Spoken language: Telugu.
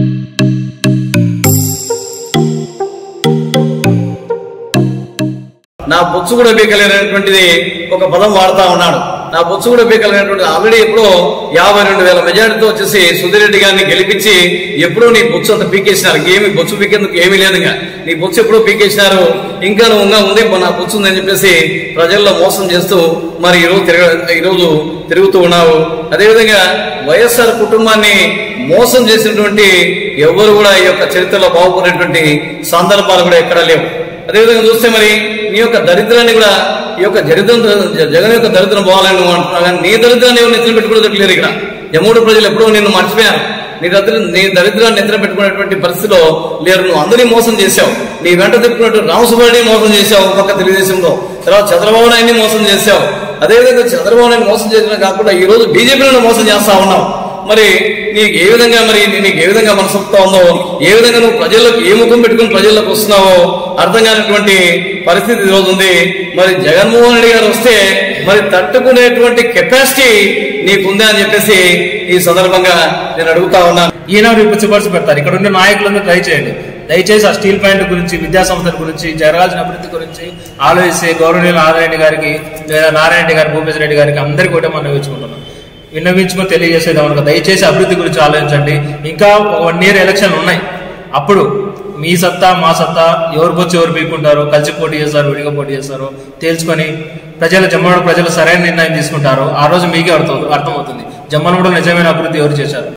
నా బొచ్చు కూడా బీకలేనటువంటిది ఒక పదం వాడుతా ఉన్నాడు నా బొచ్చు కూడా బీకలేనటువంటి ఆల్రెడీ ఎప్పుడో యాభై రెండు వేల మెజారిటీతో వచ్చేసి సుధీరెడ్డి గారిని గెలిపించి ఎప్పుడో నీ బొచ్చు అంత పీకేసినారు ఏమి బొచ్చు పీకేందుకు ఏమీ లేదు ఇంకా నీ బొచ్చు ఎప్పుడో పీకేసినారు ఇంకా నువ్వు ఇంకా ఉంది నా బొచ్చు ఉందని చెప్పేసి ప్రజల్లో మోసం చేస్తూ మరి ఈరోజు తిరగ ఈరోజు తిరుగుతూ ఉన్నావు అదేవిధంగా వైఎస్ఆర్ కుటుంబాన్ని మోసం చేసినటువంటి ఎవరు కూడా ఈ యొక్క చరిత్రలో బాగుపడినటువంటి సందర్భాలు కూడా ఎక్కడా లేవు అదేవిధంగా చూస్తే మరి నీ యొక్క దరిద్రాన్ని కూడా ఈ యొక్క దరిద్రం జగన్ యొక్క దరిద్రం పోవాలని నువ్వు అంటున్నావు కానీ నీ దరిద్రాన్ని ఎవరు నెత్తిన పెట్టుకోలేరు ఇక్కడ యమూడు ప్రజలు ఎప్పుడో నిన్ను మర్చిపోయారు నీ దరిద్రం నీ దరిద్రాన్ని నెత్తిన పెట్టుకునేటువంటి పరిస్థితిలో లేరు నువ్వు అందరినీ మోసం చేశావు నీ వెంట తిప్పుకున్నట్టు రామసుబ్బాడిని మోసం చేశావు ఒక పక్క తెలుగుదేశంలో తర్వాత చంద్రబాబు నాయుడిని మోసం చేశావు అదేవిధంగా చంద్రబాబు నాయుడు మోసం చేసిన కాకుండా ఈ రోజు బీజేపీలను మోసం చేస్తా ఉన్నావు మరి నీకు ఏ విధంగా మరి నీకు ఏ విధంగా మనసొప్తా ఉందో ఏ విధంగా నువ్వు ప్రజలకు ఏ ముఖం పెట్టుకుని ప్రజల్లోకి వస్తున్నావో అర్థం కానిటువంటి పరిస్థితి ఈ రోజు ఉంది మరి జగన్మోహన్ రెడ్డి గారు వస్తే మరి తట్టుకునేటువంటి కెపాసిటీ నీకుందా అని చెప్పేసి ఈ సందర్భంగా నేను అడుగుతా ఉన్నాను ఈనాడు ఇప్పుడు సిఫార్సు పెడతారు ఇక్కడ ఉండే నాయకులందరూ ట్రై చేయండి దయచేసి ఆ స్టీల్ ప్లాంట్ గురించి విద్యా సంస్థల గురించి జరగాల్సిన అభివృద్ధి గురించి ఆలోచిస్తే గౌరవనీయులు నారాయణ గారికి లేదా నారాయణ రెడ్డి గారి భూపేశ్ రెడ్డి గారికి అందరికీ కూడా మనం విన్నవించుకుంటున్నాం విన్నవించుకొని తెలియజేసేది అవును దయచేసి అభివృద్ధి గురించి ఆలోచించండి ఇంకా వన్ ఇయర్ ఎలక్షన్ ఉన్నాయి అప్పుడు మీ సత్తా మా సత్తా ఎవరికి వచ్చి ఎవరు పీకుంటారో కలిసి పోటీ చేస్తారు విడిగా పోటీ చేస్తారో తేల్చుకొని ప్రజల జమ్మడు ప్రజలు సరైన నిర్ణయం తీసుకుంటారో ఆ రోజు మీకే అర్థం అర్థమవుతుంది జమ్మలమూడు నిజమైన అభివృద్ధి ఎవరు చేశారు